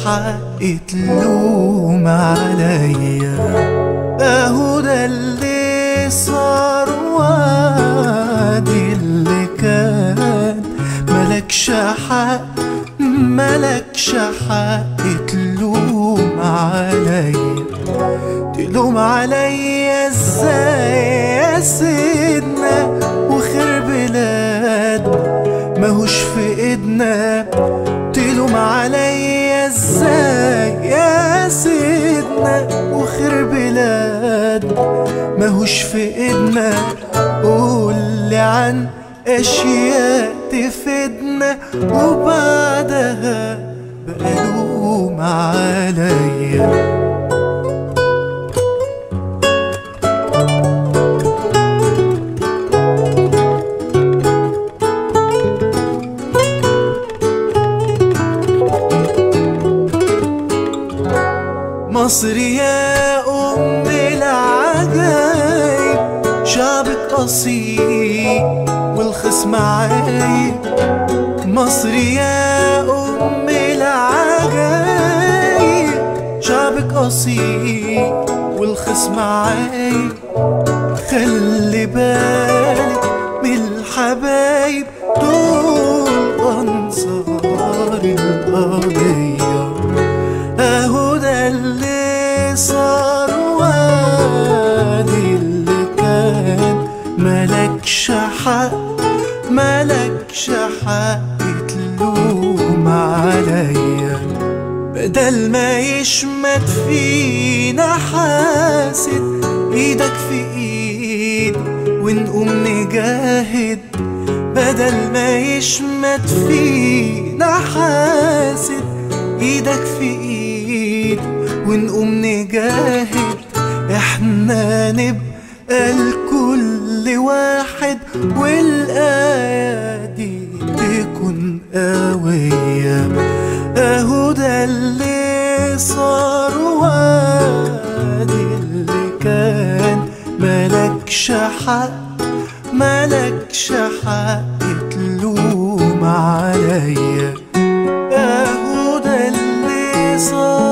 حق تلوم عليا اهو ده اللي صار وادي اللي كان ملكش حق ملكش حق تلوم عليا تلوم عليا ازاي يا سيدنا وخير بلاد ماهوش في ايدنا تلوم عليا ازاي يا سيدنا وخير بلاد ماهوش في ايدنا قولي عن اشياء تفيدنا وبعدها بقى لوم عليا مصر يا أم العجايب شعبك أصيل والخصم عايب مصر يا أم العجايب شعبك أصيل والخصم عايب خلي بالك من الحبايب دول أنصار القضية اهو ده اللي صار وادي اللي كان ملكش حق ملكش حق تلوم عليا بدل ما يشمت فينا حاسد ايدك في ايد ونقوم نجاهد بدل ما يشمت فينا حاسد ايدك في ايد ونقوم نجاهد احنا نبقى لكل واحد والآية دي تكون قوية اهو ده اللي صار وادي اللي كان ملكش حق ملكش حق تلوم عليا اهو ده اللي صار